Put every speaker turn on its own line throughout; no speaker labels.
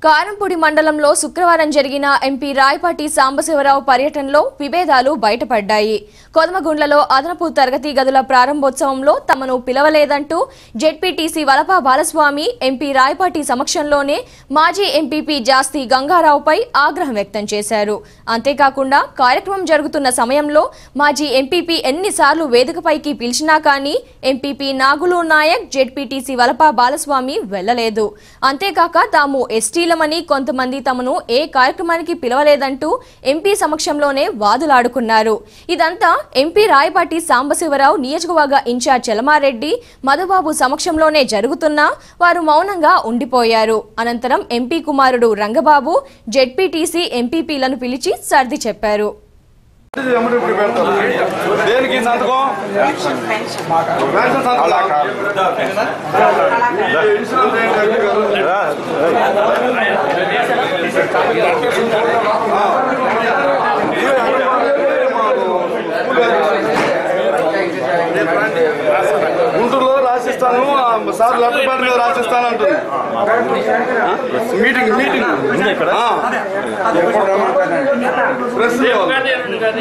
కారంపూడి మండలంలో శుక్రవారం జరిగిన ఎంపీ రాయపాటి సాంబశివరావు పర్యటనలో విభేదాలు బయటపడ్డాయి కొదమగుండ్లలో అదనపు తరగతి గదుల ప్రారంభోత్సవంలో తమను పిలవలేదంటూ జెడ్పీటీసీ వలపా బాలస్వామి ఎంపీ రాయపాటి సమక్షంలోనే మాజీ ఎంపీపీ జాస్తి గంగారావుపై ఆగ్రహం వ్యక్తం చేశారు అంతేకాకుండా కార్యక్రమం జరుగుతున్న సమయంలో మాజీ ఎంపీపీ ఎన్నిసార్లు వేదికపైకి పిలిచినా కానీ ఎంపీపీ నాగులు నాయక్ జెడ్పీటీసీ వలపా బాలస్వామి వెళ్లలేదు అంతేకాక తాము ఎస్టీలమని కొంతమంది తమను ఏ కార్యక్రమానికి పిలవలేదంటూ ఎంపీ సమక్షంలోనే వాదులాడుకున్నారు ఇదంతా ఎంపీ రాయపాటి సాంబశివరావు నియోజకవర్గ ఇన్ఛార్జ్ చలమారెడ్డి మధుబాబు సమక్షంలోనే జరుగుతున్నా వారు మౌనంగా ఉండిపోయారు అనంతరం ఎంపీ కుమారుడు రంగబాబు జెడ్పీటీసీ ఎంపీపీలను పిలిచి సర్ది చెప్పారు
ఎమ్మటి ఇప్పుడు పెడతారు. దేనికి సంతకం పెన్షన్ సంతకం ఈ ఇన్సూరెన్స్ ఏంటి అంటే కదా? ఇవే అంటే మాకు గుంటూరులో రాసిస్తాను ఆ సార్ లెటర్ ప్యాడ్ మీద రాసిస్తాను అంటుంది మీటింగ్ మీటింగ్ ఆ. ప్రెస్ ఇవ్వాలి.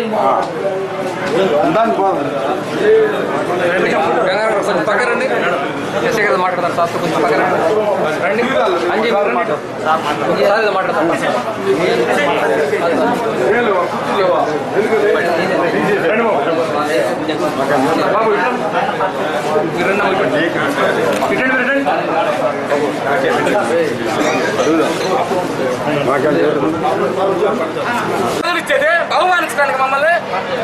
దానికి బాగుంది
గంగారావు ఒకసారి పక్కన రండి ఎస్ఐ గారు మాట్లాడతారు సార్ కొంచెం పక్కన రండి రండి అంజీ రండి కొంచెం సార్ ఏదో మాట్లాడతారు
వీళ్ళు లేవా?
బాబు మీరు రండి అమ్మ, ఇటు. ఇటు రండి, ఇటు రండి. బదులు ఇచ్చేది అవమానించడానికి మమ్మల్ని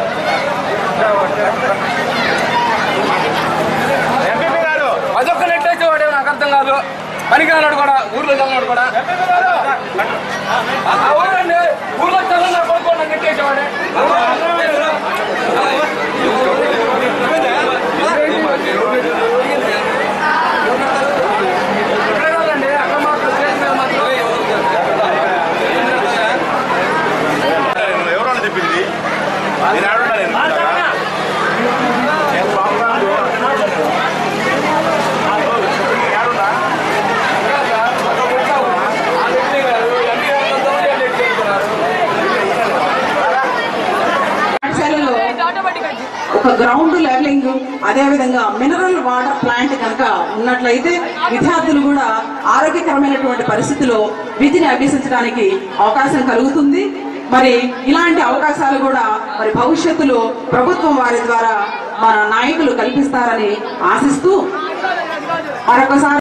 అదొక్క నెట్టేసేవాడే నాకు అర్థం కాదు పనికి రానాడు కూడా ఊర్లో చల్లనాడు కూడా ఆ ఊరండి ఊర్లో చల్లనా కొడుకోండి నెట్టేసేవాడే ఇక్కడ కాదండి, అక్కడ మాత్రం స్టేజ్ మీద మాత్రం
ఎవరన్నా చెప్పింది నేను ఆడున్నా నేను
పాఠశాలలో ఒక గ్రౌండ్ లెవెలింగ్ అదే విధంగా మినరల్ వాటర్ ప్లాంట్ కనుక ఉన్నట్లయితే విద్యార్థులు కూడా ఆరోగ్యకరమైనటువంటి పరిస్థితిలో విద్యని అభ్యసించడానికి అవకాశం కలుగుతుంది మరి ఇలాంటి అవకాశాలు కూడా మరి భవిష్యత్తులో ప్రభుత్వం వారి ద్వారా మన నాయకులు కల్పిస్తారని ఆశిస్తూ మరొకసారి